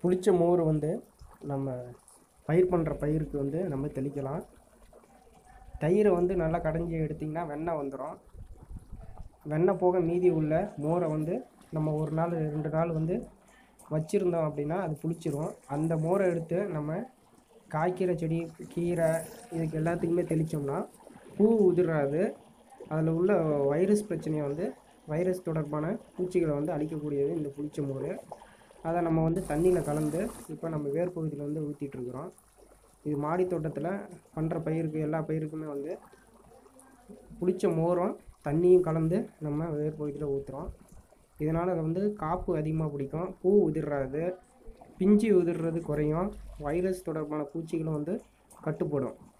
புளிச்ச மோர் வந்து நம்ம பயிர் பண்ணுற பயிருக்கு வந்து நம்ம தெளிக்கலாம் தயிரை வந்து நல்லா கடைஞ்சி எடுத்திங்கன்னா வெண்ணெய் வந்துடும் வெண்ணெய் போக மீதி உள்ள மோரை வந்து நம்ம ஒரு நாள் ரெண்டு நாள் வந்து வச்சுருந்தோம் அப்படின்னா அது புளிச்சிரும் அந்த மோரை எடுத்து நம்ம காய்க்கிற செடி கீரை இதுக்கு எல்லாத்துக்குமே தெளித்தோம்னா பூ உதிராது அதில் உள்ள வைரஸ் பிரச்சனையை வந்து வைரஸ் தொடர்பான பூச்சிகளை வந்து அழிக்கக்கூடியது இந்த புளிச்ச மோர் அதை நம்ம வந்து தண்ணியில் கலந்து இப்போ நம்ம வேர் பகுதியில் வந்து ஊற்றிட்டுருக்குறோம் இது மாடி தோட்டத்தில் பண்ணுற பயிருக்கு எல்லா பயிருக்குமே வந்து புளிச்ச மோரும் தண்ணியும் கலந்து நம்ம வேர் பகுதியில் ஊற்றுறோம் இதனால் அது வந்து காப்பு அதிகமாக பிடிக்கும் பூ உதிராது பிஞ்சு உதிர்றது குறையும் வைரஸ் தொடர்பான பூச்சிகளும் வந்து கட்டுப்படும்